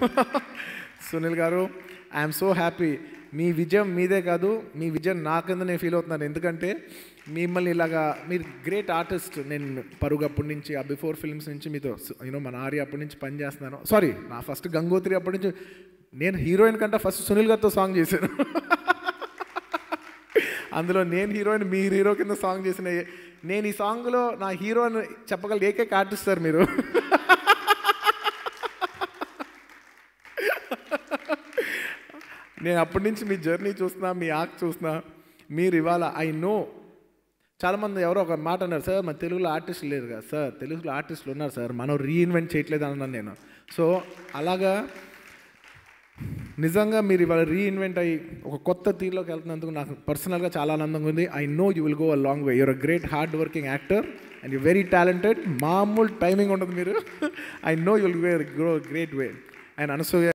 సునీల్ గారు I'm so happy మీ విజయం మీదే కాదు మీ విజయం నా కింద నేను ఫీల్ అవుతున్నాను ఎందుకంటే మిమ్మల్ని ఇలాగా మీరు గ్రేట్ ఆర్టిస్ట్ నేను పరుగు అప్పటి నుంచి ఆ బిఫోర్ ఫిల్మ్స్ నుంచి మీతో యూనో మన ఆర్య అప్పటి నుంచి పని చేస్తున్నాను సారీ నా ఫస్ట్ గంగోత్రి అప్పటి నుంచి నేను హీరోయిన్ కంటే ఫస్ట్ సునీల్ గారితో సాంగ్ చేశాను అందులో నేను హీరోయిన్ మీరు హీరో కింద సాంగ్ చేసిన నేను ఈ సాంగ్లో నా హీరో అని చెప్పగల ఏకైక ఆర్టిస్ట్ సార్ మీరు నేను అప్పటి నుంచి మీ జర్నీ చూస్తున్నా మీ ఆక్ చూస్తున్నా మీరు ఇవాళ ఐ నో చాలామంది ఎవరో ఒక మాట అన్నారు సార్ మన తెలుగులో ఆర్టిస్టులు లేరు కదా సార్ తెలుగులో ఆర్టిస్టులు ఉన్నారు సార్ మనం రీఇన్వెంట్ చేయట్లేదు అన్నాను నేను సో అలాగా నిజంగా మీరు ఇవాళ రీఇన్వెంట్ అయ్యి ఒక కొత్త తీరులోకి వెళ్తున్నందుకు నాకు పర్సనల్గా చాలా ఆనందంగా ఉంది I know you will go a long way you're a great hard working actor and you very talented మామూలు టైమింగ్ ఉండదు మీరు I know you will grow great way and Anasuya